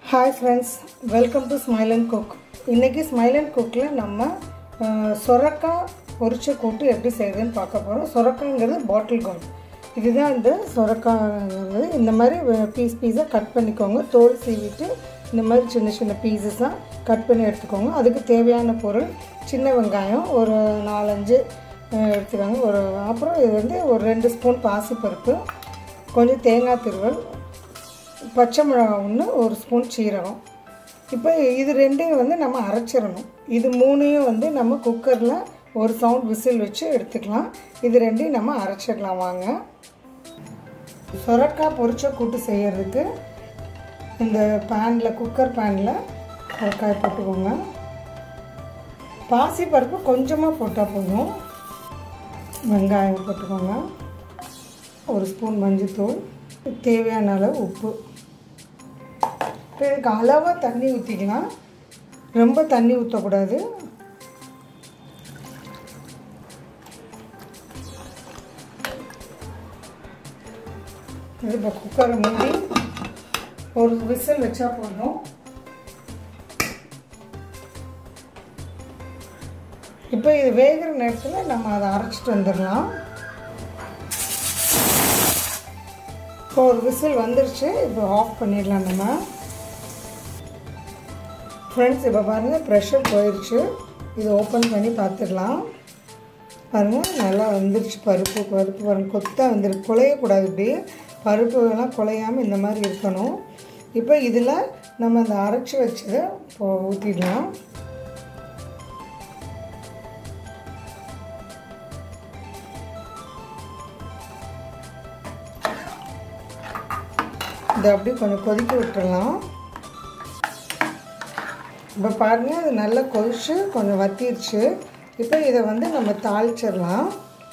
hi friends welcome to smile and cook இன்றைக்கி smile and குக்கில் நம்ம அஹ், சொரக்காய் பொரிச்ச கூட்டு எப்படி செய்யுதுன்னு பார்க்க போகிறோம் சொரக்காய்ங்கிறது பாட்டில் கோல்ட் இதுதான் இந்த சொரக்காய்ங்கிறது இந்த மாதிரி பீஸ் பீஸாக கட் பண்ணிக்கோங்க தோல் சீவிட்டு இந்த மாதிரி சின்ன சின்ன பீசஸாக கட் பண்ணி எடுத்துக்கோங்க அதுக்கு தேவையான பொருள் சின்ன வெங்காயம் ஒரு நாலஞ்சு அஹ், எடுத்துக்கோங்க ஒரு அப்புறம் இது வந்து ஒரு ரெண்டு ஸ்பூன் பாசிப்பருப்பு கொஞ்சம் தேங்காய் திருவல் பச்சை மிளகா ஒன்று ஒரு ஸ்பூன் சீரகம் இப்போ இது ரெண்டையும் வந்து நம்ம அரைச்சிடணும் இது மூணையும் வந்து நம்ம குக்கரில் ஒரு சவுண்ட் விசில் வச்சு எடுத்துக்கலாம் இது ரெண்டையும் நம்ம அரைச்சிடலாம் வாங்க சொரக்காய் பொரிச்ச கூட்டு செய்யறதுக்கு இந்த பேனில் குக்கர் பேனில் சொரக்காய் போட்டுக்கோங்க பாசி பருப்பு கொஞ்சமாக போட்டால் போதும் வெங்காயம் போட்டுக்கோங்க ஒரு ஸ்பூன் மஞ்சள்தூள் தேவையான அளவு உப்பு இப்போ இதுக்கு அளவாக தண்ணி ஊற்றிக்கலாம் ரொம்ப தண்ணி ஊற்றக்கூடாது இது இப்போ குக்கரை மூடி ஒரு விசில் வச்சா போதும் இப்போ இது வேகிற நேரத்தில் நம்ம அதை அரைச்சிட்டு வந்துடலாம் இப்போ ஒரு விசில் வந்துருச்சு இப்போ ஆஃப் பண்ணிடலாம் நம்ம ஃப்ரெண்ட்ஸ் இப்போ பாருங்கள் ப்ரெஷர் போயிடுச்சு இது ஓப்பன் பண்ணி பார்த்துடலாம் பாருங்கள் நல்லா வந்துருச்சு பருப்பு பருப்பு பாருங்கள் கொத்தாக வந்துருக்கு குலையக்கூடாது இப்படி பருப்பு எல்லாம் குலையாமல் இந்த மாதிரி இருக்கணும் இப்போ இதில் நம்ம அந்த அரைச்சி வச்சதை இப்போ ஊற்றிடலாம் இதை அப்படியே கொஞ்சம் கொதிக்க விட்டுறலாம் இப்போ பாருங்கள் அது நல்லா கொதிச்சு கொஞ்சம் வத்திருச்சு இப்போ இதை வந்து நம்ம தாளிச்சிடலாம்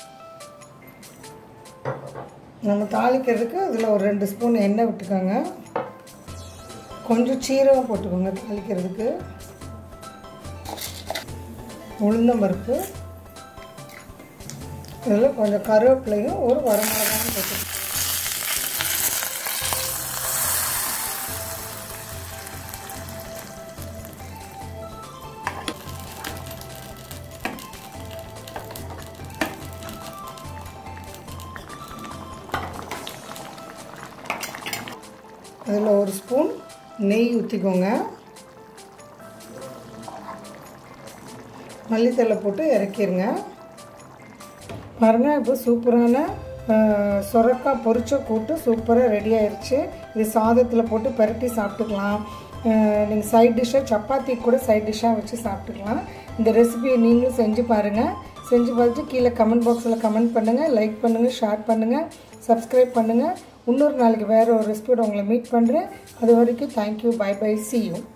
நம்ம தாளிக்கிறதுக்கு அதில் ஒரு ரெண்டு ஸ்பூன் எண்ணெய் விட்டுக்கோங்க கொஞ்சம் சீரகம் போட்டுக்கோங்க தாளிக்கிறதுக்கு உளுந்தம்பருப்பு இதில் கொஞ்சம் கருவேப்பிலையும் ஒரு வரமிளகாயும் போட்டு அதில் ஒரு ஸ்பூன் நெய் ஊற்றிக்கோங்க மல்லித்தலை போட்டு இறக்கிருங்க பாருங்கள் இப்போ சூப்பரான சொரக்காய் பொரிச்ச கூட்டு சூப்பராக ரெடி ஆயிடுச்சு இது சாதத்தில் போட்டு பரட்டி சாப்பிட்டுக்கலாம் நீங்கள் சைட் டிஷ்ஷாக சப்பாத்தி கூட சைட் டிஷ்ஷாக வச்சு சாப்பிட்டுக்கலாம் இந்த ரெசிபியை நீங்களும் செஞ்சு பாருங்கள் செஞ்சு பார்த்துட்டு கீழே கமெண்ட் பாக்ஸில் கமெண்ட் பண்ணுங்கள் லைக் பண்ணுங்கள் ஷேர் பண்ணுங்கள் சப்ஸ்கிரைப் பண்ணுங்கள் இன்னொரு நாளைக்கு வேறு ஒரு ரெசிபியோட உங்களை மீட் பண்ணுறேன் அது வரைக்கும் thank you bye bye see you